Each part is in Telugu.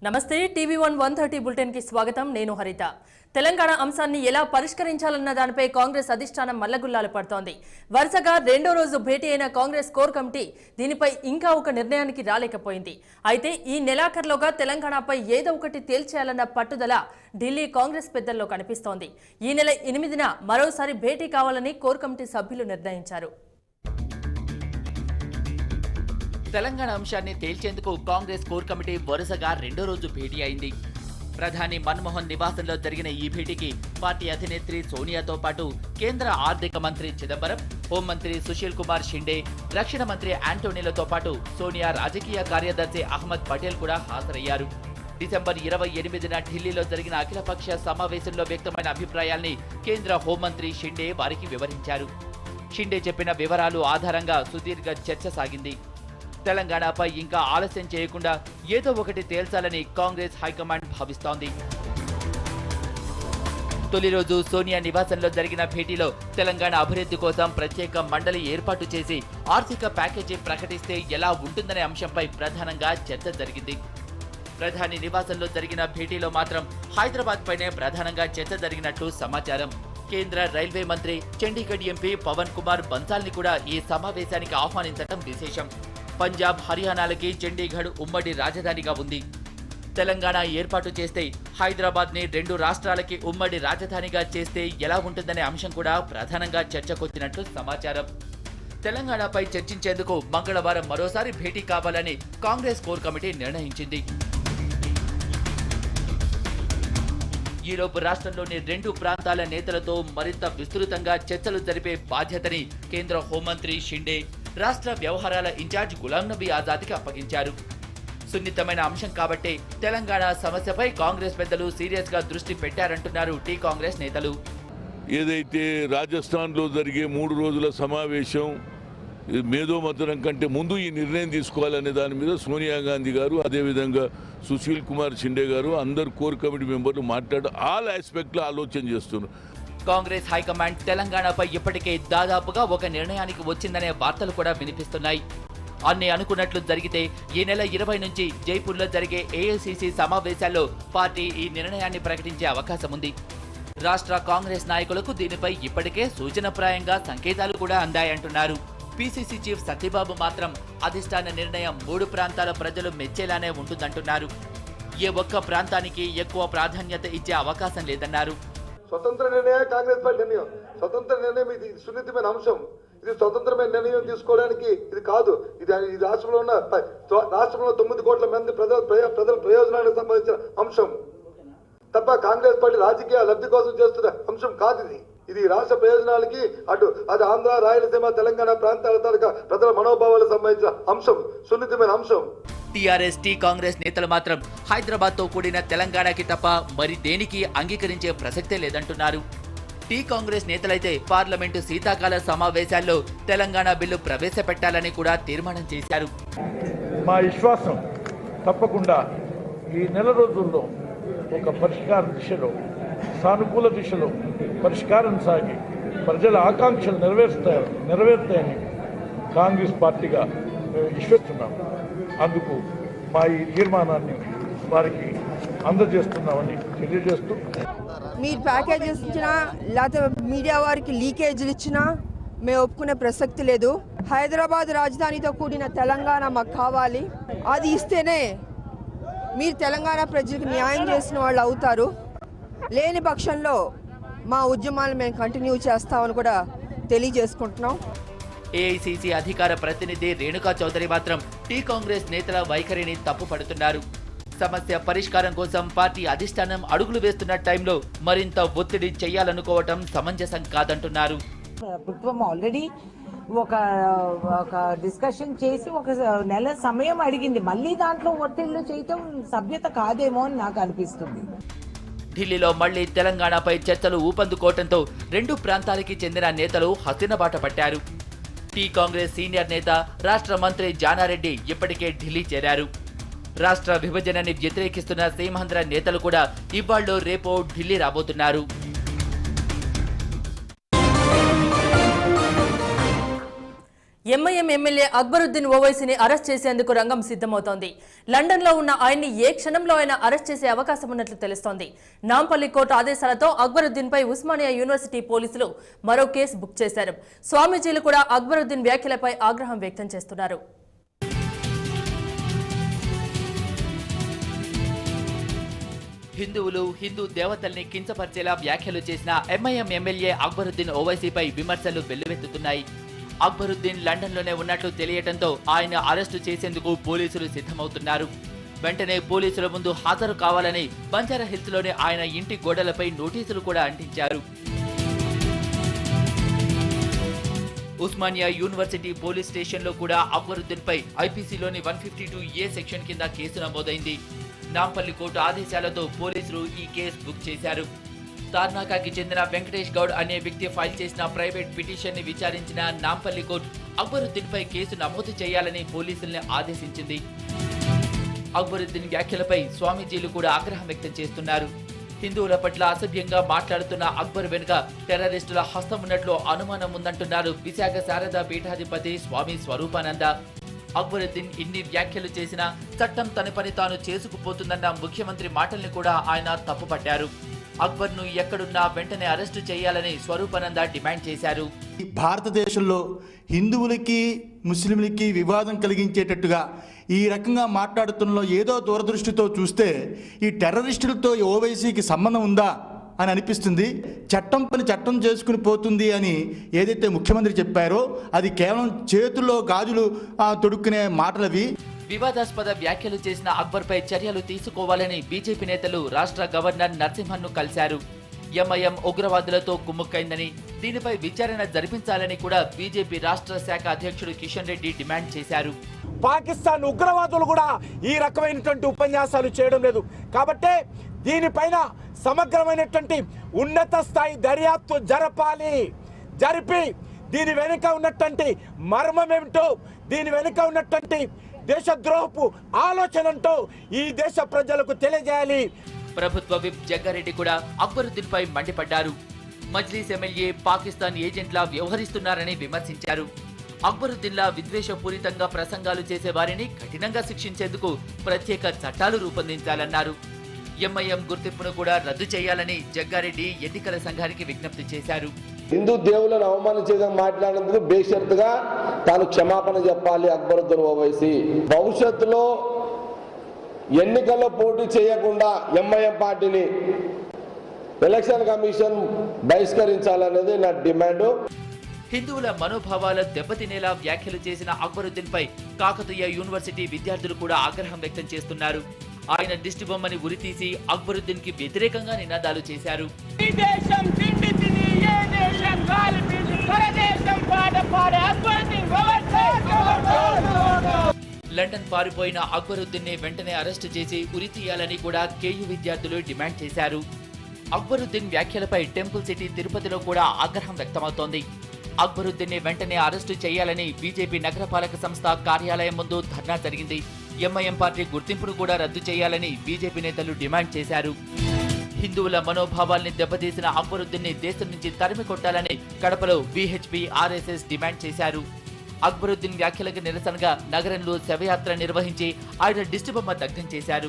నమస్తే TV one one thirty bulletin కి స్వాగతం నేను హరిత తెలంగాణ అంశాన్ని ఎలా పరిష్కరించాలన్న దానిపై కాంగ్రెస్ అధిష్టానం మల్లగుల్లాలు పడుతోంది వరుసగా రెండో రోజు భేటీ అయిన కాంగ్రెస్ కోర్ కమిటీ దీనిపై ఇంకా ఒక నిర్ణయానికి రాలేకపోయింది అయితే ఈ నెలాఖరులోగా తెలంగాణపై ఏదో ఒకటి తేల్చేయాలన్న పట్టుదల ఢిల్లీ కాంగ్రెస్ పెద్దల్లో కనిపిస్తోంది ఈ నెల ఎనిమిదిన మరోసారి భేటీ కావాలని కోర్ కమిటీ సభ్యులు నిర్ణయించారు తెలంగాణ అంశాన్ని తేల్చేందుకు కాంగ్రెస్ కోర్ కమిటీ వరుసగా రెండో రోజు భేటీ అయింది ప్రధాని మన్మోహన్ నివాసంలో జరిగిన ఈ భేటీకి పార్టీ అధినేత్రి సోనియాతో పాటు కేంద్ర ఆర్థిక మంత్రి చిదంబరం హోంమంత్రి సుశీల్ కుమార్ షిండే రక్షణ మంత్రి ఆంటోనీలతో పాటు సోనియా రాజకీయ కార్యదర్శి అహ్మద్ పటేల్ కూడా హాజరయ్యారు డిసెంబర్ ఇరవై ఎనిమిదిన ఢిల్లీలో జరిగిన అఖిలపక్ష సమావేశంలో వ్యక్తమైన అభిప్రాయాల్ని కేంద్ర హోంమంత్రి షిండే వారికి వివరించారు షిండే చెప్పిన వివరాలు ఆధారంగా సుదీర్ఘ చర్చ సాగింది తెలంగాణపై ఇంకా ఆలస్యం చేయకుండా ఏదో ఒకటి తేల్చాలని కాంగ్రెస్ హైకమాండ్ భావిస్తోంది తొలి రోజు సోనియా నివాసంలో జరిగిన భేటీలో తెలంగాణ అభివృద్ధి కోసం ప్రత్యేక మండలి ఏర్పాటు చేసి ఆర్థిక ప్యాకేజీ ప్రకటిస్తే ఎలా ఉంటుందనే అంశంపై ప్రధానంగా చర్చ జరిగింది ప్రధాని నివాసంలో జరిగిన భేటీలో మాత్రం హైదరాబాద్ పైనే ప్రధానంగా చర్చ జరిగినట్లు సమాచారం కేంద్ర రైల్వే మంత్రి చండీగఢ్ ఎంపీ పవన్ కుమార్ బన్సాల్ని కూడా ఈ సమావేశానికి ఆహ్వానించడం విశేషం పంజాబ్ హర్యానాలకి చండీగఢ్ ఉమ్మడి రాజధానిగా ఉంది తెలంగాణ ఏర్పాటు చేస్తే హైదరాబాద్ ని రెండు రాష్ట్రాలకి ఉమ్మడి రాజధానిగా చేస్తే ఎలా ఉంటుందనే అంశం కూడా ప్రధానంగా చర్చకొచ్చినట్లు సమాచారం తెలంగాణపై చర్చించేందుకు మంగళవారం మరోసారి భేటీ కావాలని కాంగ్రెస్ కోర్ కమిటీ నిర్ణయించింది ఈలోపు రాష్ట్రంలోని రెండు ప్రాంతాల నేతలతో మరింత విస్తృతంగా చర్చలు జరిపే బాధ్యతని కేంద్ర హోంమంత్రి షిండే రాష్ట్ర వ్యవహారాల ఇన్ఛార్జ్ గులాం నబీ ఆజాద్కి అప్పగించారు సున్నితమైన అంశం కాబట్టే తెలంగాణ సమస్యపై కాంగ్రెస్ పెద్దలు సీరియస్ గా దృష్టి పెట్టారంటున్నారు టీ కాంగ్రెస్ నేతలు ఏదైతే రాజస్థాన్లో జరిగే మూడు రోజుల సమావేశం ఈ మేధోమథనం కంటే ముందు ఈ నిర్ణయం తీసుకోవాలనే దాని మీద సోనియా గాంధీ గారు అదేవిధంగా సుశీల్ కుమార్ షిండే గారు అందరు కోర్ కమిటీ మెంబర్లు మాట్లాడు ఆల్ ఆస్పెక్ట్లో ఆలోచన చేస్తున్నారు కాంగ్రెస్ హైకమాండ్ తెలంగాణపై ఇప్పటికే దాదాపుగా ఒక నిర్ణయానికి వచ్చిందనే వార్తలు కూడా వినిపిస్తున్నాయి అన్ని అనుకున్నట్లు జరిగితే ఈ నెల ఇరవై నుంచి జైపూర్లో జరిగే ఏఐసిసి సమావేశాల్లో పార్టీ ఈ నిర్ణయాన్ని ప్రకటించే అవకాశం ఉంది రాష్ట్ర కాంగ్రెస్ నాయకులకు దీనిపై ఇప్పటికే సూచనప్రాయంగా సంకేతాలు కూడా అందాయంటున్నారు పిసిసి చీఫ్ సత్యబాబు మాత్రం అధిష్టాన నిర్ణయం మూడు ప్రాంతాల ప్రజలు మెచ్చేలానే ఉంటుందంటున్నారు ఏ ఒక్క ప్రాంతానికి ఎక్కువ ప్రాధాన్యత ఇచ్చే అవకాశం లేదన్నారు స్వతంత్ర నిర్ణయం కాంగ్రెస్ పార్టీ నిర్ణయం స్వతంత్ర నిర్ణయం ఇది సున్నితమైన అంశం ఇది స్వతంత్రమైన నిర్ణయం తీసుకోవడానికి ఇది కాదు ఇది ఈ రాష్ట్రంలో ఉన్న ప- తో- రాష్ట్రంలో తొమ్మిది కోట్ల మంది ప్రజల ప్రయ- ప్రజల ప్రయోజనానికి సంబంధించిన అంశం తప్ప కాంగ్రెస్ పార్టీ రాజకీయ లబ్ధి కోసం చేస్తున్న అంశం కాదు ఇది ఇది రాష్ట్ర ప్రయోజనాలకి అటు అది ఆంధ్ర రాయలసీమ తెలంగాణ ప్రాంతాల తాలూకా ప్రజల మనోభావాలకు సంబంధించిన అంశం సున్నితమైన అంశం టీఆర్ఎస్ టీ కాంగ్రెస్ నేతలు మాత్రం హైదరాబాద్ తో కూడిన తెలంగాణకి తప్ప మరి దేనికి అంగీకరించే ప్రసక్తే లేదంటున్నారు టీ కాంగ్రెస్ నేతలైతే పార్లమెంటు శీతాకాల సమావేశాల్లో తెలంగాణ బిల్లు ప్రవేశపెట్టాలని కూడా తీర్మానం చేశారు మా విశ్వాసం తప్పకుండా ఈ నెల రోజుల్లో ఒక పరిష్కార దిశలో సానుకూల దిశలో పరిష్కారం సాగి ప్రజల ఆకాంక్షలు నెరవేరుస్తాయి నెరవేరుతాయని కాంగ్రెస్ పార్టీగా మేము విశ్వస్తున్నాం అందుకు మా ఈ తీర్మానాన్ని వారికి అందజేస్తున్నామని తెలియజేస్తూ మీరు ప్యాకేజెస్ ఇచ్చినా లేకపోతే మీడియా వారికి లీకేజీలు ఇచ్చినా మేము ఒప్పుకునే ప్రసక్తి లేదు హైదరాబాద్ రాజధానితో కూడిన తెలంగాణ మాకు కావాలి అది ఇస్తేనే మీరు తెలంగాణ ప్రజలకు న్యాయం చేసిన వాళ్ళు అవుతారు లేని పక్షంలో మా ఉద్యమాలు మేము కంటిన్యూ చేస్తామని కూడా తెలియజేసుకుంటున్నాం ఏఐసిసి అధికార ప్రతినిధి రేణుకా చౌదరి మాత్రం టీ కాంగ్రెస్ నేతల వైఖరిని తప్పుపడుతున్నారు సమస్య పరిష్కారం కోసం పార్టీ అధిష్టానం అడుగులు వేస్తున్న టైంలో మరింత ఒత్తిడి చేయాలనుకోవటం సమంజసం కాదంటున్నారు ప్రభుత్వం ఆల్రెడీ ఒక ఒక డిస్కషన్ చేసి ఒక నెల సమయం అడిగింది మళ్ళీ దాంట్లో ఒత్తిళ్లు చేయటం సభ్యత కాదేమో అని నాకు అనిపిస్తుంది ఢిల్లీలో మళ్లీ తెలంగాణపై చర్చలు ఊపందుకోవడంతో రెండు ప్రాంతాలకి చెందిన నేతలు హస్తినబాట పట్టారు టీ కాంగ్రెస్ సీనియర్ నేత రాష్ట్ర మంత్రి జానారెడ్డి ఇప్పటికే ఢిల్లీ చేరారు రాష్ట్ర విభజనని వ్యతిరేకిస్తున్న సీమాంధ్ర నేతలు కూడా ఇవాళ్ళు రేపో ఢిల్లీ రాబోతున్నారు ఎంఐఎం ఎమ్మెల్యే అక్బరుద్దీన్ ఓవైసీని అరెస్ట్ చేసేందుకు రంగం సిద్ధమవుతోంది లండన్లో ఉన్న ఆయన్ని ఏ క్షణంలో అయినా అరెస్ట్ చేసే అవకాశం ఉన్నట్లు తెలుస్తోంది నాంపల్లి కోర్టు ఆదేశాలతో అక్బరుద్దీన్పై ఉస్మానియా యూనివర్సిటీ పోలీసులు మరో కేసు బుక్ చేశారు స్వామీజీలు కూడా అక్బరుద్దీన్ వ్యాఖ్యలపై ఆగ్రహం వ్యక్తం చేస్తున్నారు హిందువులు హిందూ దేవతల్ని కించపరిచేలా వ్యాఖ్యలు చేసిన ఎంఐఎం ఎమ్మెల్యే అక్బరుద్దీన్ ఓవైసీపై విమర్శలు వెల్లువెత్తుతున్నాయి అక్బరుద్దీన్ లండన్లోనే ఉన్నట్లు తెలియటంతో ఆయన అరెస్టు చేసేందుకు పోలీసులు సిద్ధమవుతున్నారు వెంటనే పోలీసుల ముందు హాజరు కావాలని బంజారా హిల్స్లోని ఆయన ఇంటి గోడలపై నోటీసులు కూడా అంటించారు ఉస్మానియా యూనివర్సిటీ పోలీస్ స్టేషన్లో కూడా అక్బరుద్దీన్ పై ఐపీసీలోని one fifty two A section కింద కేసు నమోదైంది నాంపల్లి కోర్టు ఆదేశాలతో పోలీసులు ఈ కేసు బుక్ చేశారు తార్నాకాకి చెందిన వెంకటేష్ గౌడ్ అనే వ్యక్తి ఫైల్ చేసిన ప్రైవేట్ పిటిషన్ ని విచారించిన నాంపల్లి కోర్టు అక్బరుద్దీన్ పై కేసు నమోదు చేయాలని పోలీసుల్ని ఆదేశించింది అక్బరుద్దీన్ వ్యాఖ్యలపై స్వామీజీలు కూడా ఆగ్రహం వ్యక్తం చేస్తున్నారు హిందువుల పట్ల అసభ్యంగా మాట్లాడుతున్న అక్బర్ వెనుక టెర్రరిస్టుల హస్తం ఉన్నట్లు అనుమానం ఉందంటున్నారు విశాఖ శారదా పీఠాధిపతి స్వామి స్వరూపానంద అక్బరుద్దీన్ ఇన్ని వ్యాఖ్యలు చేసినా చట్టం తన పని తాను చేసుకుపోతుందన్న ముఖ్యమంత్రి మాటల్ని కూడా ఆయన తప్పుపట్టారు అక్బర్ను ఎక్కడున్నా వెంటనే అరెస్టు చేయాలని స్వరూపానంద డిమాండ్ చేశారు ఈ భారతదేశంలో హిందువులకి ముస్లింలకి వివాదం కలిగించేటట్టుగా ఈ రకంగా మాట్లాడుతున్న ఏదో దూరదృష్టితో చూస్తే ఈ టెర్రరిస్టులతో ఈ ఓవైసీకి సంబంధం ఉందా అని అనిపిస్తుంది చట్టం పని చట్టం చేసుకుని పోతుంది అని ఏదైతే ముఖ్యమంత్రి చెప్పారో అది కేవలం చేతుల్లో గాజులు ఆ, తొడుక్కునే మాటలవి వివాదాస్పద వ్యాఖ్యలు చేసిన అక్బర్పై చర్యలు తీసుకోవాలని బీజేపీ నేతలు రాష్ట్ర గవర్నర్ నరసింహన్ను కలిశారు ఎంఐఎం ఉగ్రవాదులతో కుమ్ముక్కైందని దీనిపై విచారణ జరిపించాలని కూడా బీజేపీ రాష్ట్ర శాఖ అధ్యక్షుడు కిషన్ రెడ్డి డిమాండ్ చేశారు పాకిస్తాన్ ఉగ్రవాదులు కూడా ఈ రకమైనటువంటి ఉపన్యాసాలు చేయడం లేదు కాబట్టే దీనిపైన సమగ్రమైనటువంటి ఉన్నత స్థాయి దర్యాప్తు జరపాలి జరిపి దీని వెనుక ఉన్నటువంటి మర్మం ఏమిటో దీని వెనుక ఉన్నటువంటి దేశద్రోహపు ఆలోచనంటూ ఈ దేశ ప్రజలకు తెలియజేయాలి ప్రభుత్వ విప్ జగ్గారెడ్డి కూడా అక్బరుద్దీన్ పై మండిపడ్డారు మజ్లీస్ ఎమ్మెల్యే పాకిస్తాన్ ఏజెంట్లా వ్యవహరిస్తున్నారని విమర్శించారు అక్బరుద్దీన్లా విద్వేషపూరితంగా ప్రసంగాలు చేసే వారిని కఠినంగా శిక్షించేందుకు ప్రత్యేక చట్టాలు రూపొందించాలన్నారు ఎంఐఎం గుర్తింపును కూడా రద్దు చేయాలని జగ్గారెడ్డి ఎన్నికల సంఘానికి విజ్ఞప్తి చేశారు హిందూ దేవులను అవమానించేదని మాట్లాడినందుకు బేషరతుగా తాను క్షమాపణ చెప్పాలి అక్బరుద్దీన్ ఓవైసీ భవిష్యత్తులో ఎన్నికల్లో పోటీ చేయకుండా ఎంఐఎం పార్టీని ఎలక్షన్ కమిషన్ బహిష్కరించాలనేది నా డిమాండ్ హిందువుల మనోభావాల దెబ్బతినేలా వ్యాఖ్యలు చేసిన అక్బరుద్దీన్ పై కాకతీయ యూనివర్సిటీ విద్యార్థులు కూడా ఆగ్రహం వ్యక్తం చేస్తున్నారు ఆయన దిష్టి బొమ్మని ఉరితీసి అక్బరుద్దీన్ కి వ్యతిరేకంగా నినాదాలు చేశారు ఈ దేశం తిండి తిని ఏ దేశం గాలి పీల్చి పరదేశం పాట పాడే అద్భుతం లండన్ పారిపోయిన అక్బరుద్దీన్ ని వెంటనే అరెస్టు చేసి ఉరి తీయాలని కూడా కేయు విద్యార్థులు డిమాండ్ చేశారు అక్బరుద్దీన్ వ్యాఖ్యలపై టెంపుల్ సిటీ తిరుపతిలో కూడా ఆగ్రహం వ్యక్తమవుతోంది అక్బరుద్దీన్ ని వెంటనే అరెస్టు చేయాలని బీజేపీ నగరపాలక సంస్థ కార్యాలయం ముందు ధర్నా జరిగింది ఎంఐఎం పార్టీ గుర్తింపును కూడా రద్దు చేయాలని బీజేపీ నేతలు డిమాండ్ చేశారు హిందువుల మనోభావాల్ని దెబ్బతీసిన అక్బరుద్దీన్ ని దేశం నుంచి తరిమి కొట్టాలని కడపలో బీహెచ్పీ ఆర్ఎస్ఎస్ డిమాండ్ చేశారు అక్బరుద్దీన్ వ్యాఖ్యలకు నిరసనగా నగరంలో శవయాత్ర నిర్వహించి ఆయన దిష్టి బొమ్మ దగ్ధం చేశారు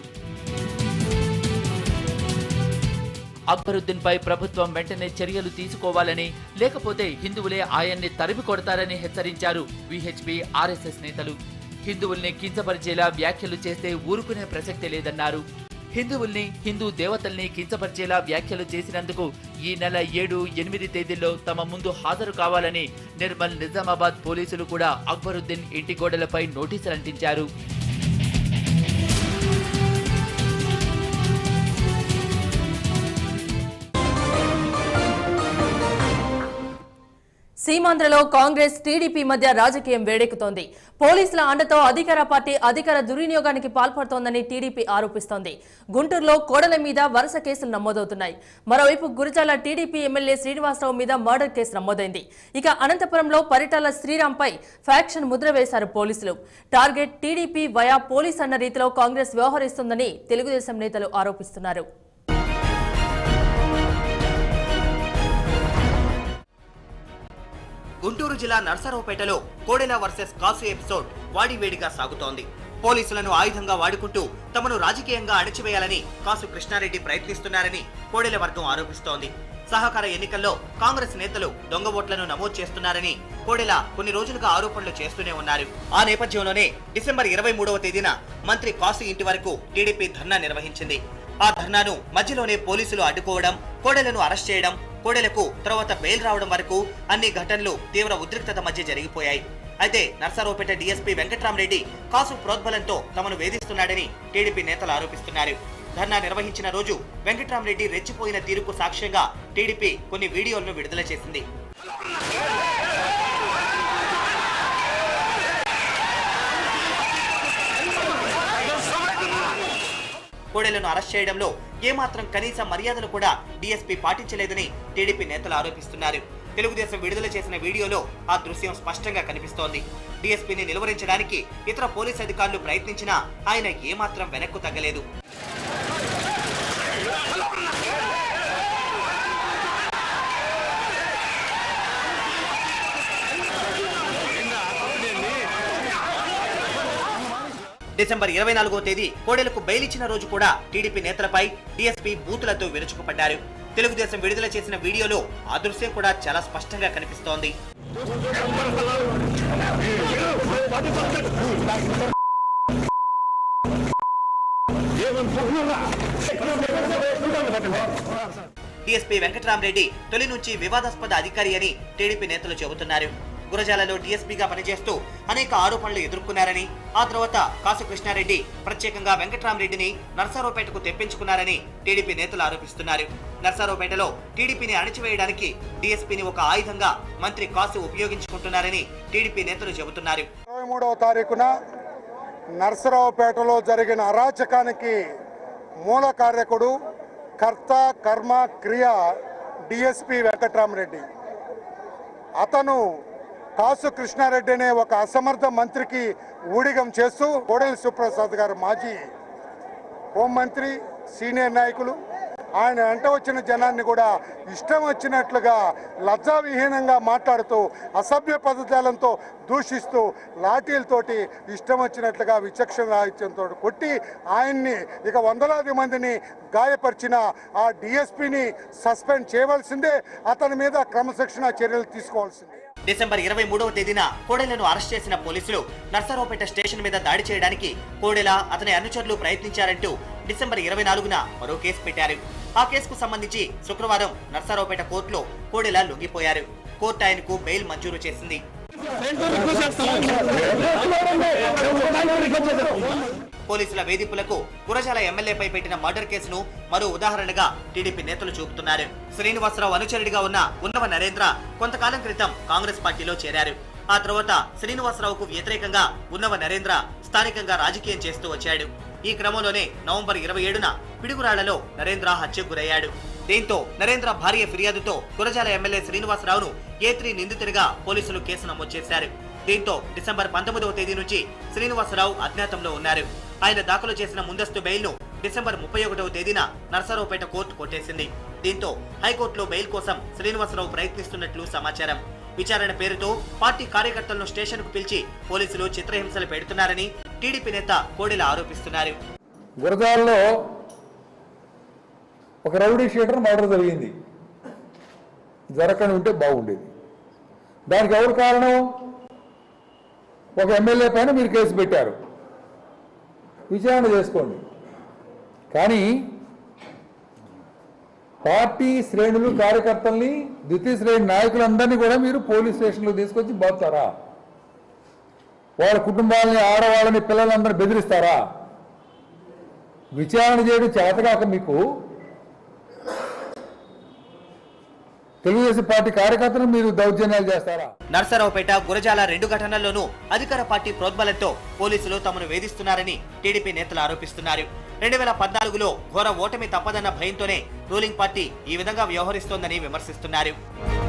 అక్బరుద్దీన్ పై ప్రభుత్వం వెంటనే చర్యలు తీసుకోవాలని లేకపోతే హిందువులే ఆయన్ని తరిమి కొడతారని హెచ్చరించారు విహెచ్పి ఆర్ఎస్ఎస్ నేతలు హిందువుల్ని కించపరిచేలా వ్యాఖ్యలు చేస్తే ఊరుకునే ప్రసక్తి లేదన్నారు హిందువుల్ని హిందూ దేవతల్ని కించపరిచేలా వ్యాఖ్యలు చేసినందుకు ఈ నెల ఏడు ఎనిమిది తేదీల్లో తమ ముందు హాజరు కావాలని నిర్మల్ నిజామాబాద్ పోలీసులు కూడా అక్బరుద్దీన్ ఇంటి గోడలపై నోటీసులు అంటించారు సీమాంధ్రలో కాంగ్రెస్ టీడీపీ మధ్య రాజకీయం వేడెక్కుతోంది పోలీసుల అండతో అధికార పార్టీ అధికార దుర్వినియోగానికి పాల్పడుతోందని టీడీపీ ఆరోపిస్తోంది గుంటూరులో కోడల మీద వరుస కేసులు నమోదవుతున్నాయి మరోవైపు గురిజాల టీడీపీ ఎమ్మెల్యే శ్రీనివాసరావు మీద మర్డర్ కేసు నమోదైంది ఇక అనంతపురంలో పరిటాల శ్రీరాంపై ఫ్యాక్షన్ ముద్ర వేశారు పోలీసులు టార్గెట్ టీడీపీ వయా పోలీస్ అన్న రీతిలో కాంగ్రెస్ వ్యవహరిస్తుందని తెలుగుదేశం నేతలు ఆరోపిస్తున్నారు గుంటూరు జిల్లా నర్సరావుపేటలో కోడెల వర్సెస్ కాసు ఎపిసోడ్ వాడివేడిగా సాగుతోంది పోలీసులను ఆయుధంగా వాడుకుంటూ తమను రాజకీయంగా అణచివేయాలని కాసు కృష్ణారెడ్డి ప్రయత్నిస్తున్నారని కోడెల వర్గం ఆరోపిస్తోంది సహకార ఎన్నికల్లో కాంగ్రెస్ నేతలు దొంగ ఓట్లను నమోదు చేస్తున్నారని కోడెల కొన్ని రోజులుగా ఆరోపణలు చేస్తూనే ఉన్నారు ఆ నేపథ్యంలోనే డిసెంబర్ ఇరవై మూడవ తేదీన మంత్రి కాసు ఇంటి వరకు టీడీపీ ధర్నా నిర్వహించింది ఆ ధర్నాను మధ్యలోనే పోలీసులు అడ్డుకోవడం కోడెలను అరెస్ట్ చేయడం కోడెలకు తర్వాత బెయిల్ రావడం వరకు అన్ని ఘటనలు తీవ్ర ఉద్రిక్తత మధ్య జరిగిపోయాయి అయితే నర్సారావుపేట డీఎస్పీ వెంకట్రామరెడ్డి కాసు ప్రోద్బలంతో తమను వేధిస్తున్నాడని టీడీపీ నేతలు ఆరోపిస్తున్నారు ధర్నా నిర్వహించిన రోజు వెంకట్రామరెడ్డి రెచ్చిపోయిన తీరుకు సాక్ష్యంగా టీడీపీ కొన్ని వీడియోలను విడుదల చేసింది కోడెలను అరెస్ట్ చేయడంలో ఏమాత్రం కనీస మర్యాదలు కూడా డీఎస్పీ పాటించలేదని టీడీపీ నేతలు ఆరోపిస్తున్నారు తెలుగుదేశం విడుదల చేసిన వీడియోలో ఆ దృశ్యం స్పష్టంగా కనిపిస్తోంది డీఎస్పీని నిలువరించడానికి ఇతర పోలీస్ అధికారులు ప్రయత్నించినా ఆయన ఏమాత్రం వెనక్కు తగ్గలేదు డిసెంబర్ ఇరవై నాలుగో తేదీ కోడెలకు బెయిల్ ఇచ్చిన రోజు కూడా టీడీపీ నేతలపై డీఎస్పీ బూతులతో విరుచుకుపడ్డారు తెలుగుదేశం విడుదల చేసిన వీడియోలో ఆ దృశ్యం కూడా చాలా స్పష్టంగా కనిపిస్తోంది డీఎస్పీ వెంకట్రామరెడ్డి తొలి నుంచి వివాదాస్పద అధికారి అని టీడీపీ నేతలు చెబుతున్నారు గురజాలలో డీఎస్పీగా పనిచేస్తూ అనేక ఆరోపణలు ఎదుర్కొన్నారని ఆ తర్వాత కాసు కృష్ణారెడ్డి ప్రత్యేకంగా వెంకట్రామరెడ్డిని నర్సారావుపేటకు తెప్పించుకున్నారని టీడీపీ నేతలు ఆరోపిస్తున్నారు నర్సారావుపేటలో టీడీపీని అణచివేయడానికి డీఎస్పీని ఒక ఆయుధంగా మంత్రి కాసు ఉపయోగించుకుంటున్నారని టీడీపీ నేతలు చెబుతున్నారు ఇరవై మూడవ తారీఖున నర్సరావుపేటలో జరిగిన అరాచకానికి మూల కార్యకుడు కర్త కర్మ క్రియ డిఎస్పి వెంకట్రామరెడ్డి అతను కాసు కృష్ణారెడ్డి అనే ఒక అసమర్థ మంత్రికి ఊడిగం చేస్తూ కోడెల సుప్రసాద్ గారు మాజీ హోంమంత్రి సీనియర్ నాయకులు ఆయన వెంట వచ్చిన జనాన్ని కూడా ఇష్టం వచ్చినట్లుగా లజ్జావిహీనంగా మాట్లాడుతూ అసభ్య పదజాలంతో దూషిస్తూ లాఠీలతోటి ఇష్టం వచ్చినట్లుగా విచక్షణ రాహిత్యంతో కొట్టి ఆయన్ని ఇక వందలాది మందిని గాయపరిచిన ఆ డిఎస్పిని సస్పెండ్ చేయవలసిందే అతని మీద క్రమశిక్షణ చర్యలు తీసుకోవాల్సిందే డిసెంబర్ ఇరవై మూడవ తేదీన కోడెలను అరెస్ట్ చేసిన పోలీసులు నర్సరావుపేట స్టేషన్ మీద దాడి చేయడానికి కోడెల అతని అనుచరులు ప్రయత్నించారంటూ డిసెంబర్ ఇరవై నాలుగున మరో కేసు పెట్టారు ఆ కేసుకు సంబంధించి శుక్రవారం నర్సరావుపేట కోర్టులో కోడెల లొంగిపోయారు కోర్టు ఆయనకు బెయిల్ మంజూరు చేసింది పోలీసుల వేధింపులకు గురజాల ఎమ్మెల్యేపై పెట్టిన మర్డర్ కేసును మరో ఉదాహరణగా టీడీపీ నేతలు చూపుతున్నారు శ్రీనివాసరావు అనుచరుడిగా ఉన్న ఉన్నవ నరేంద్ర కొంతకాలం క్రితం కాంగ్రెస్ పార్టీలో చేరారు ఆ తర్వాత శ్రీనివాసరావుకు వ్యతిరేకంగా ఉన్నవ నరేంద్ర స్థానికంగా రాజకీయం చేస్తూ వచ్చాడు ఈ క్రమంలోనే నవంబర్ ఇరవై ఏడున పిడుగురాళ్లలో నరేంద్ర హత్యకు గురయ్యాడు దీంతో నరేంద్ర భార్య ఫిర్యాదుతో గురజాల ఎమ్మెల్యే శ్రీనివాసరావును ఏ త్రీ నిందితుడిగా పోలీసులు కేసు నమోదు చేశారు దీంతో డిసెంబర్ పంతొమ్మిదవ తేదీ నుంచి శ్రీనివాసరావు అజ్ఞాతంలో ఉన్నారు ఆయన దాఖలు చేసిన ముందస్తు బెయిల్ను డిసెంబర్ ముప్పై ఒకటవ తేదీన నర్సరావుపేట కోర్టు కొట్టేసింది దీంతో హైకోర్టులో బెయిల్ కోసం శ్రీనివాసరావు ప్రయత్నిస్తున్నట్లు సమాచారం విచారణ పేరుతో పార్టీ కార్యకర్తలను స్టేషన్కు పిలిచి పోలీసులు చిత్రహింసలు పెడుతున్నారని టీడీపీ నేత కోడెల ఆరోపిస్తున్నారు గురజాలలో ఒక రౌడీ షీటర్ మర్డర్ జరిగింది జరగని ఉంటే బాగుండేది దానికి ఎవరు కారణం ఒక ఎమ్మెల్యే పైన మీరు కేసు పెట్టారు విచారణ చేసుకోండి కానీ పార్టీ శ్రేణులు కార్యకర్తల్ని ద్వితీయ శ్రేణి నాయకులందరినీ కూడా మీరు పోలీస్ స్టేషన్లో తీసుకొచ్చి బాగుతారా వాళ్ళ కుటుంబాలని ఆడవాళ్ళని పిల్లలందరినీ బెదిరిస్తారా విచారణ చేయడం చేతగాక మీకు తెలుగుదేశం పార్టీ కార్యకర్తలు మీరు దౌర్జన్యాలు చేస్తారా నర్సరావుపేట గురజాల రెండు ఘటనల్లోనూ అధికార పార్టీ ప్రోద్బలంతో పోలీసులు తమను వేధిస్తున్నారని టీడీపీ నేతలు ఆరోపిస్తున్నారు రెండు వేల పద్నాలుగులో ఘోర ఓటమి తప్పదన్న భయంతోనే రూలింగ్ పార్టీ ఈ విధంగా వ్యవహరిస్తోందని విమర్శిస్తున్నారు